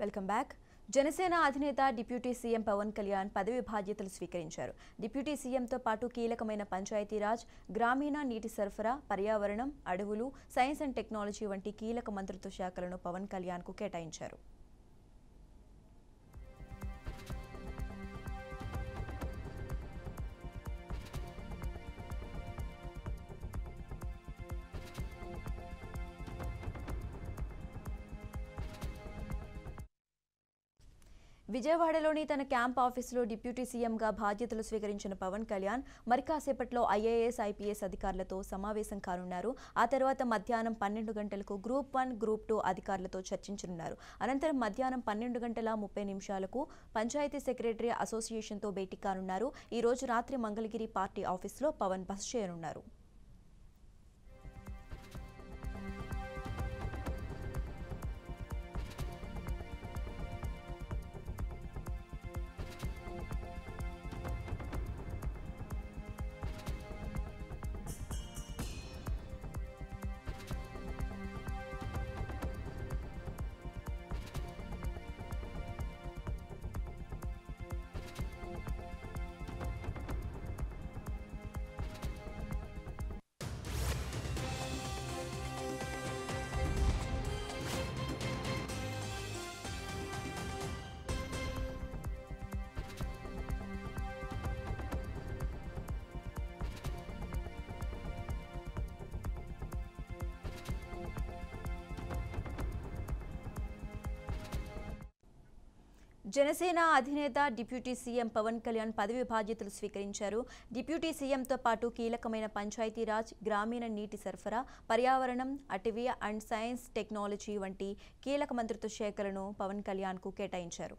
welcome back Janasena అధినేత deputy CM Pawan Kalyan పదవి బాధ్యతలు స్వీకరించారు డిప్యూటీ సీఎంతో పాటు కీలకమైన పంచాయతీరాజ్ గ్రామీణ నీటి సరఫరా పర్యావరణం అడవులు సైన్స్ అండ్ టెక్నాలజీ వంటి కీలక మంత్రిత్వ శాఖలను పవన్ కళ్యాణ్కు కేటాయించారు విజయవాడలోని తన క్యాంప్ ఆఫీసులో డిప్యూటీ సీఎంగా బాధ్యతలు స్వీకరించిన పవన్ కళ్యాణ్ మరి కాసేపట్లో ఐఏఎస్ ఐపీఎస్ అధికారులతో సమావేశం కానున్నారు ఆ తర్వాత మధ్యాహ్నం పన్నెండు గంటలకు గ్రూప్ వన్ గ్రూప్ టూ అధికారులతో చర్చించనున్నారు అనంతరం మధ్యాహ్నం పన్నెండు గంటల ముప్పై నిమిషాలకు పంచాయతీ సెక్రటరీ అసోసియేషన్తో భేటీ కానున్నారు ఈ రోజు రాత్రి మంగళగిరి పార్టీ ఆఫీసులో పవన్ బస చేయనున్నారు జనసేన అధినేత డిప్యూటీ సీఎం పవన్ కళ్యాణ్ పదవి బాధ్యతలు స్వీకరించారు డిప్యూటీ సీఎంతో పాటు కీలకమైన పంచాయతీరాజ్ గ్రామీణ నీటి సరఫరా పర్యావరణం అటవీ అండ్ సైన్స్ టెక్నాలజీ వంటి కీలక మంత్రిత్వ శాఖలను పవన్ కళ్యాణ్కు కేటాయించారు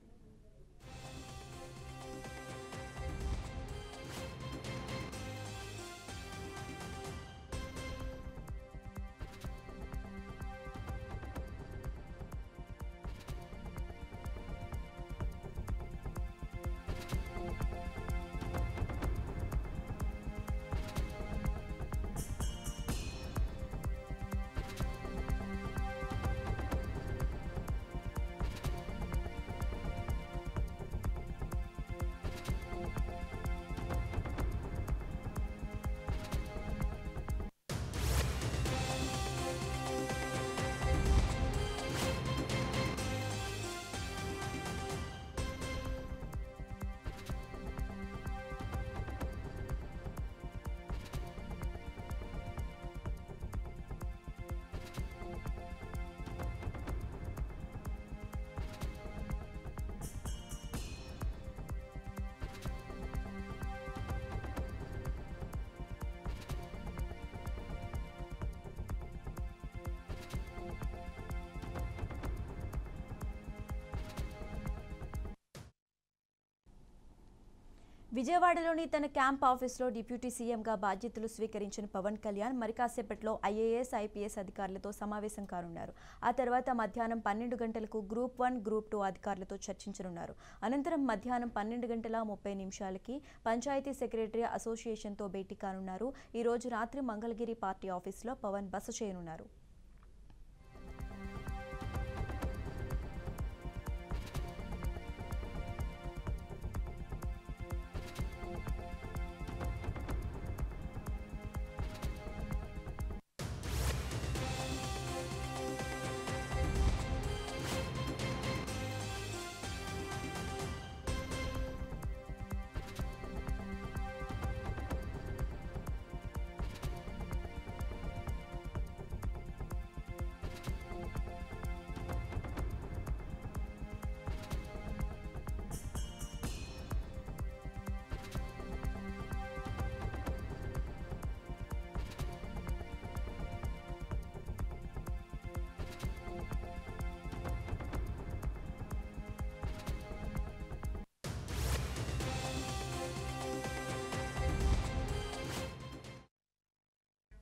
విజయవాడలోని తన క్యాంప్ ఆఫీసులో డిప్యూటీ సీఎంగా బాధ్యతలు స్వీకరించిన పవన్ కళ్యాణ్ మరి కాసేపట్లో ఐఏఎస్ ఐపీఎస్ అధికారులతో సమావేశం కానున్నారు ఆ తర్వాత మధ్యాహ్నం పన్నెండు గంటలకు గ్రూప్ వన్ గ్రూప్ టూ అధికారులతో చర్చించనున్నారు అనంతరం మధ్యాహ్నం పన్నెండు గంటల ముప్పై నిమిషాలకి పంచాయతీ సెక్రటరీ అసోసియేషన్తో భేటీ కానున్నారు ఈ రోజు రాత్రి మంగళగిరి పార్టీ ఆఫీసులో పవన్ బస చేయనున్నారు